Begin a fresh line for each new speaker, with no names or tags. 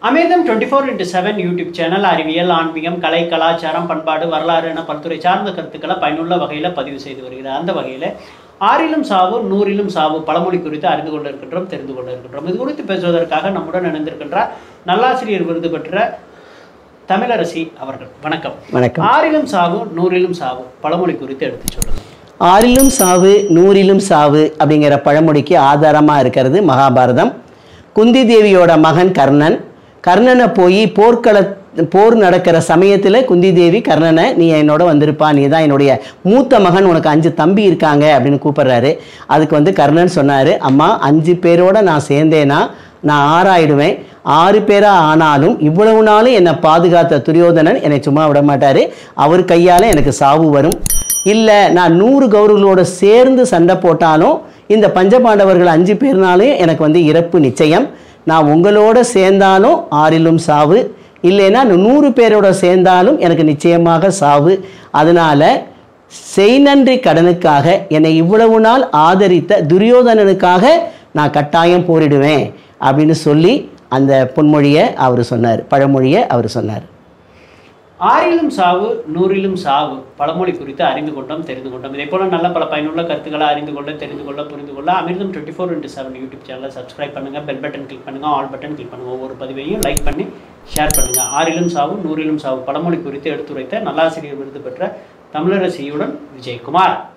அமிர்தம் twenty four into seven YouTube channel அறிவியல் ஆன்மீகம் கலை கலாச்சாரம் பண்பாடு வரலாறு என பல்துறை சார்ந்த கருத்துக்களை பயனுள்ள வகையில் பதிவு செய்து வருகிறார் அந்த வகையில் ஆறிலும் சாவு நூறிலும் சாவு பழமொழி குறித்து அறிந்து கொண்டிருக்கின்றோம் தெரிந்து கொண்டிருக்கின்றோம் இது குறித்து பேசுவதற்காக நம்முடன் இணைந்திருக்கின்றார் நல்லாசிரியர் விருது பெற்ற தமிழரசி அவர்கள் வணக்கம்
வணக்கம்
ஆறிலும் சாவு நூறிலும் சாவு பழமொழி குறித்து எடுத்து சொல்லுங்க
ஆறிலும் சாவு நூறிலும் சாவு அப்படிங்கிற பழமொழிக்கு ஆதாரமாக இருக்கிறது மகாபாரதம் குந்தி தேவியோட மகன் கர்ணன் கர்ணனை போய் போர்க்கள போர் நடக்கிற சமயத்தில் குந்தி தேவி கர்ணனை நீ என்னோட வந்திருப்பா நீ தான் என்னுடைய மூத்த மகன் உனக்கு அஞ்சு தம்பி இருக்காங்க அப்படின்னு கூப்பிடுறாரு அதுக்கு வந்து கர்ணன் சொன்னார் அம்மா அஞ்சு பேரோட நான் சேர்ந்தேனா நான் ஆறாயிடுவேன் ஆறு பேரா ஆனாலும் இவ்வளவு நாளும் என்னை பாதுகாத்த துரியோதனன் என்னை சும்மா விட மாட்டார் அவர் கையால் எனக்கு சாவு வரும் இல்லை நான் நூறு கௌரவர்களோட சேர்ந்து சண்டை போட்டாலும் இந்த பஞ்சபாண்டவர்கள் அஞ்சு பேர்னாலும் எனக்கு வந்து இறப்பு நிச்சயம் நான் உங்களோட சேர்ந்தாலும் ஆறிலும் சாவு இல்லைன்னா நூறு பேரோட சேர்ந்தாலும் எனக்கு நிச்சயமாக சாவு அதனால செய் நன்றி கடனுக்காக என்னை இவ்வளவு நாள் ஆதரித்த துரியோதனனுக்காக நான் கட்டாயம் போரிடுவேன் அப்படின்னு சொல்லி அந்த பொன்மொழியை அவர் சொன்னார் பழமொழியை அவர் சொன்னார்
ஆறிலும் சாவு நூறிலும் சாவு பழமொழி குறித்து அறிந்து கொண்டோம் தெரிந்து கொண்டோம் இதே போல நல்ல பல பயனுள்ள கருத்துக்களை அறிந்து கொள்ள தெரிந்து கொள்ள புரிந்து கொள்ள Amirtham twenty four into seven YouTube சேனலை சப்ஸ்கிரைப் பண்ணுங்க பெல் பட்டன் கிளிக் பண்ணுங்க ஆல் பட்டன் கிளிக் பண்ணுங்க ஒவ்வொரு பதிவையும் லைக் பண்ணி ஷேர் பண்ணுங்க ஆறிலும் சாவு நூறிலும் சாவு பழமொழி குறித்து எடுத்துரைத்த நல்லாசிரியர் விருது பெற்ற தமிழரசியுடன் விஜயகுமார்